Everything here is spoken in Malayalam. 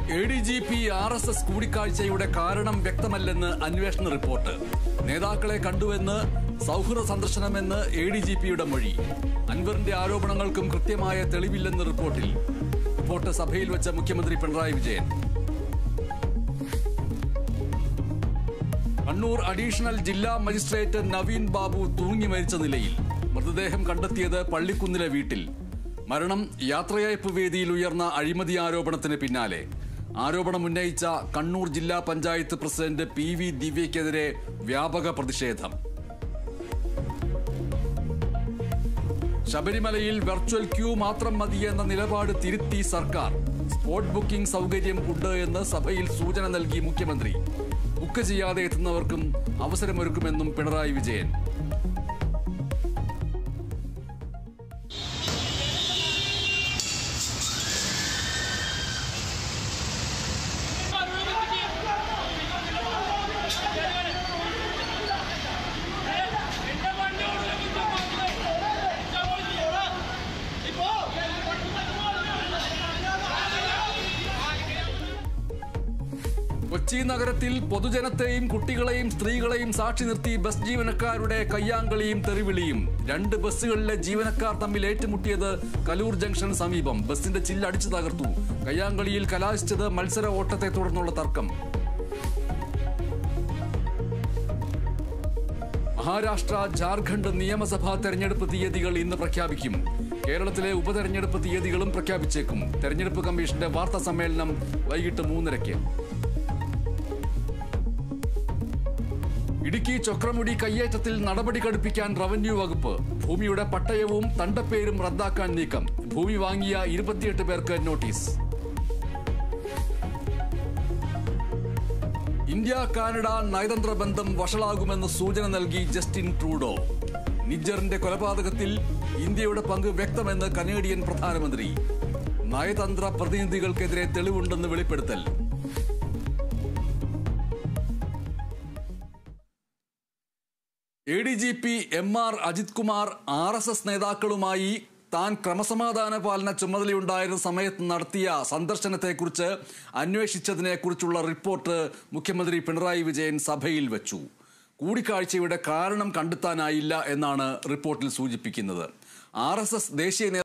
A D G P R S S കൂടിക്കാഴ്ചയുടെ കാരണം വ്യക്തമല്ലെന്ന് അന്വേഷണ റിപ്പോർട്ട് നേതാക്കളെ കണ്ടുവെന്ന് സൗഹൃദ സന്ദർശനമെന്ന് എ ഡി ജി പിയുടെ മൊഴി അൻവറിന്റെ ആരോപണങ്ങൾക്കും കൃത്യമായ തെളിവില്ലെന്ന് റിപ്പോർട്ടിൽ റിപ്പോർട്ട് സഭയിൽ വെച്ച മുഖ്യമന്ത്രി പിണറായി വിജയൻ കണ്ണൂർ അഡീഷണൽ ജില്ലാ മജിസ്ട്രേറ്റ് നവീൻ ബാബു തൂങ്ങി മരിച്ച നിലയിൽ മൃതദേഹം കണ്ടെത്തിയത് പള്ളിക്കുന്നിലെ വീട്ടിൽ മരണം യാത്രയയപ്പ് വേദിയിൽ ഉയർന്ന അഴിമതി ആരോപണത്തിന് പിന്നാലെ ആരോപണം ഉന്നയിച്ച കണ്ണൂർ ജില്ലാ പഞ്ചായത്ത് പ്രസിഡന്റ് പി വി ദിവ്യയ്ക്കെതിരെ വ്യാപക പ്രതിഷേധം ശബരിമലയിൽ വെർച്വൽ ക്യൂ മാത്രം മതിയെന്ന നിലപാട് തിരുത്തി സർക്കാർ സ്പോട്ട് ബുക്കിംഗ് സൗകര്യം ഉണ്ട് എന്ന് സഭയിൽ സൂചന നൽകി മുഖ്യമന്ത്രി ബുക്ക് ചെയ്യാതെ എത്തുന്നവർക്കും അവസരമൊരുക്കുമെന്നും പിണറായി വിജയൻ കൊച്ചി നഗരത്തിൽ പൊതുജനത്തെയും കുട്ടികളെയും സ്ത്രീകളെയും സാക്ഷി നിർത്തി ബസ് ജീവനക്കാരുടെ കയ്യാങ്കളിയും തെറിവിളിയും രണ്ട് ബസ്സുകളിലെ ജീവനക്കാർ തമ്മിൽ ഏറ്റുമുട്ടിയത് കലൂർ ജംഗ്ഷൻ സമീപം ബസിന്റെ ചില്ലടിച്ചു തകർത്തു കയ്യാങ്കളിയിൽ കലാശിച്ചത് മത്സര ഓട്ടത്തെ തുടർന്നുള്ള തർക്കം മഹാരാഷ്ട്ര ജാർഖണ്ഡ് നിയമസഭാ തെരഞ്ഞെടുപ്പ് തീയതികൾ ഇന്ന് പ്രഖ്യാപിക്കും കേരളത്തിലെ ഉപതെരഞ്ഞെടുപ്പ് തീയതികളും പ്രഖ്യാപിച്ചേക്കും തെരഞ്ഞെടുപ്പ് കമ്മീഷന്റെ വാർത്താ സമ്മേളനം വൈകിട്ട് മൂന്നരയ്ക്ക് ഇടുക്കി ചൊക്രമുടി കയ്യേറ്റത്തിൽ നടപടി കടുപ്പിക്കാൻ റവന്യൂ വകുപ്പ് ഭൂമിയുടെ പട്ടയവും തണ്ടപ്പേരും റദ്ദാക്കാൻ നീക്കം ഭൂമി വാങ്ങിയ ഇരുപത്തിയെട്ട് പേർക്ക് നോട്ടീസ് ഇന്ത്യ കാനഡ നയതന്ത്ര ബന്ധം വഷളാകുമെന്ന് സൂചന നൽകി ജസ്റ്റിൻ ട്രൂഡോ നിജറിന്റെ കൊലപാതകത്തിൽ ഇന്ത്യയുടെ പങ്ക് വ്യക്തമെന്ന് കനേഡിയൻ പ്രധാനമന്ത്രി നയതന്ത്ര പ്രതിനിധികൾക്കെതിരെ തെളിവുണ്ടെന്ന് വെളിപ്പെടുത്തൽ A D G P M R Ajith Kumar R S S നേതാക്കളുമായി താൻ ക്രമസമാധാന പാലന ചുമതലയുണ്ടായിരുന്ന സമയത്ത് നടത്തിയ സന്ദർശനത്തെക്കുറിച്ച് അന്വേഷിച്ചതിനെക്കുറിച്ചുള്ള റിപ്പോർട്ട് മുഖ്യമന്ത്രി പിണറായി വിജയൻ സഭയിൽ വെച്ചു കൂടിക്കാഴ്ചയുടെ കാരണം കണ്ടെത്താനായില്ല എന്നാണ് റിപ്പോർട്ടിൽ സൂചിപ്പിക്കുന്നത് ആർ ദേശീയ